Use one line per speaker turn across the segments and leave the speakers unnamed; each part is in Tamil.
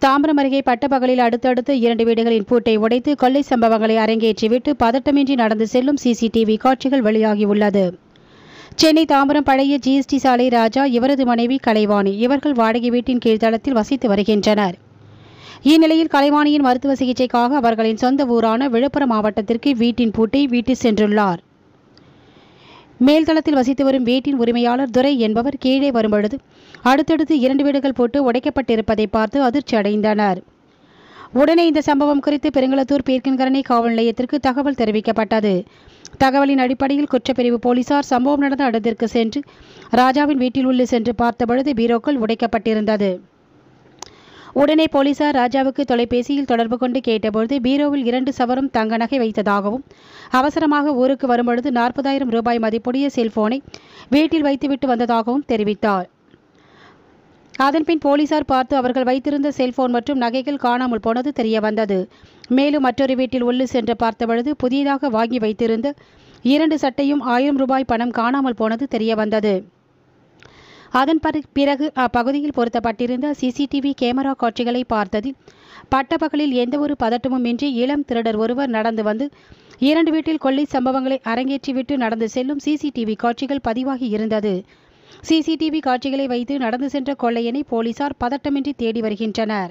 தாம்பரம் அருகே பட்டப்பகலில் அடுத்தடுத்து இரண்டு வீடுகளின் பூட்டை உடைத்து கொள்ளை சம்பவங்களை அரங்கேற்றிவிட்டு பதட்டமின்றி நடந்து செல்லும் சிசிடிவி காட்சிகள் வெளியாகியுள்ளது சென்னை தாம்பரம் பழைய ஜிஎஸ்டி சாலை ராஜா இவரது மனைவி கலைவாணி இவர்கள் வாடகை வீட்டின் கீழ்த்தளத்தில் வசித்து வருகின்றனர் இந்நிலையில் கலைவாணியின் மருத்துவ சிகிச்சைக்காக அவர்களின் சொந்த ஊரான விழுப்புரம் மாவட்டத்திற்கு வீட்டின் பூட்டை வீட்டு சென்றுள்ளார் மேல்தளத்தில் வசித்து வரும் வீட்டின் உரிமையாளர் துரை என்பவர் கீழே வரும்பொழுது அடுத்தடுத்து இரண்டு வீடுகள் போட்டு உடைக்கப்பட்டிருப்பதை பார்த்து அதிர்ச்சி அடைந்தனர் உடனே இந்த சம்பவம் குறித்து பெருங்களத்தூர் பீர்க்கன்கரணை காவல் நிலையத்திற்கு தகவல் தெரிவிக்கப்பட்டது தகவலின் அடிப்படையில் குற்றப்பிரிவு போலீசார் சம்பவம் நடந்த இடத்திற்கு சென்று ராஜாவின் வீட்டில் உள்ள சென்று பார்த்தபொழுது பீரோக்கள் உடைக்கப்பட்டிருந்தது உடனே போலீசார் ராஜாவுக்கு தொலைபேசியில் தொடர்பு கொண்டு கேட்டபொழுது பீரோவில் இரண்டு சவரம் தங்க நகை வைத்ததாகவும் அவசரமாக ஊருக்கு வரும்பொழுது நாற்பதாயிரம் ரூபாய் மதிப்புடைய செல்போனை வீட்டில் வைத்துவிட்டு வந்ததாகவும் தெரிவித்தார் அதன்பின் போலீசார் பார்த்து அவர்கள் வைத்திருந்த செல்போன் மற்றும் நகைகள் காணாமல் போனது தெரிய வந்தது மேலும் மற்றொரு வீட்டில் உள்ளே சென்று பார்த்தபொழுது புதியதாக வாங்கி வைத்திருந்த இரண்டு சட்டையும் ஆயிரம் ரூபாய் பணம் காணாமல் போனது தெரிய வந்தது அதன் பரு- பிறகு அப்பகுதியில் பொருத்தப்பட்டிருந்த சிசிடிவி கேமரா காட்சிகளை பார்த்ததில் பட்டப்பகலில் எந்தவொரு பதட்டமும் இன்றி இளம் திருடர் ஒருவர் நடந்து வந்து இரண்டு வீட்டில் கொள்ளை சம்பவங்களை அரங்கேற்றிவிட்டு நடந்து செல்லும் சிசிடிவி காட்சிகள் பதிவாகி இருந்தது சிசிடிவி காட்சிகளை வைத்து நடந்து சென்ற கொள்ளையனை போலீசார் பதட்டமின்றி தேடி வருகின்றனர்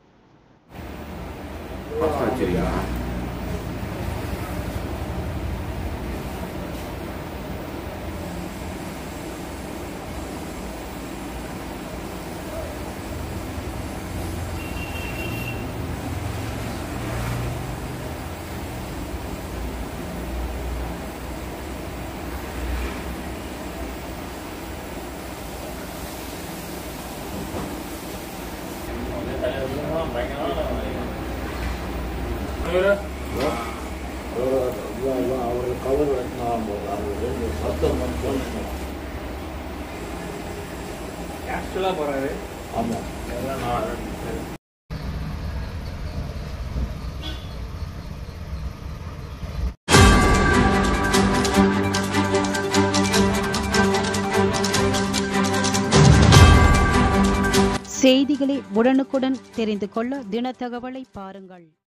சரியா
அவர்கள் கவர் வெட்டினாலும் அவர்கள் சத்தம் வந்து
கேஷுவலாக போகிறாரு
ஆமாம்
எல்லாம் நான்
செய்திகளை உடனுக்குடன் தெரிந்து கொள்ள தினத்தகவலை பாருங்கள்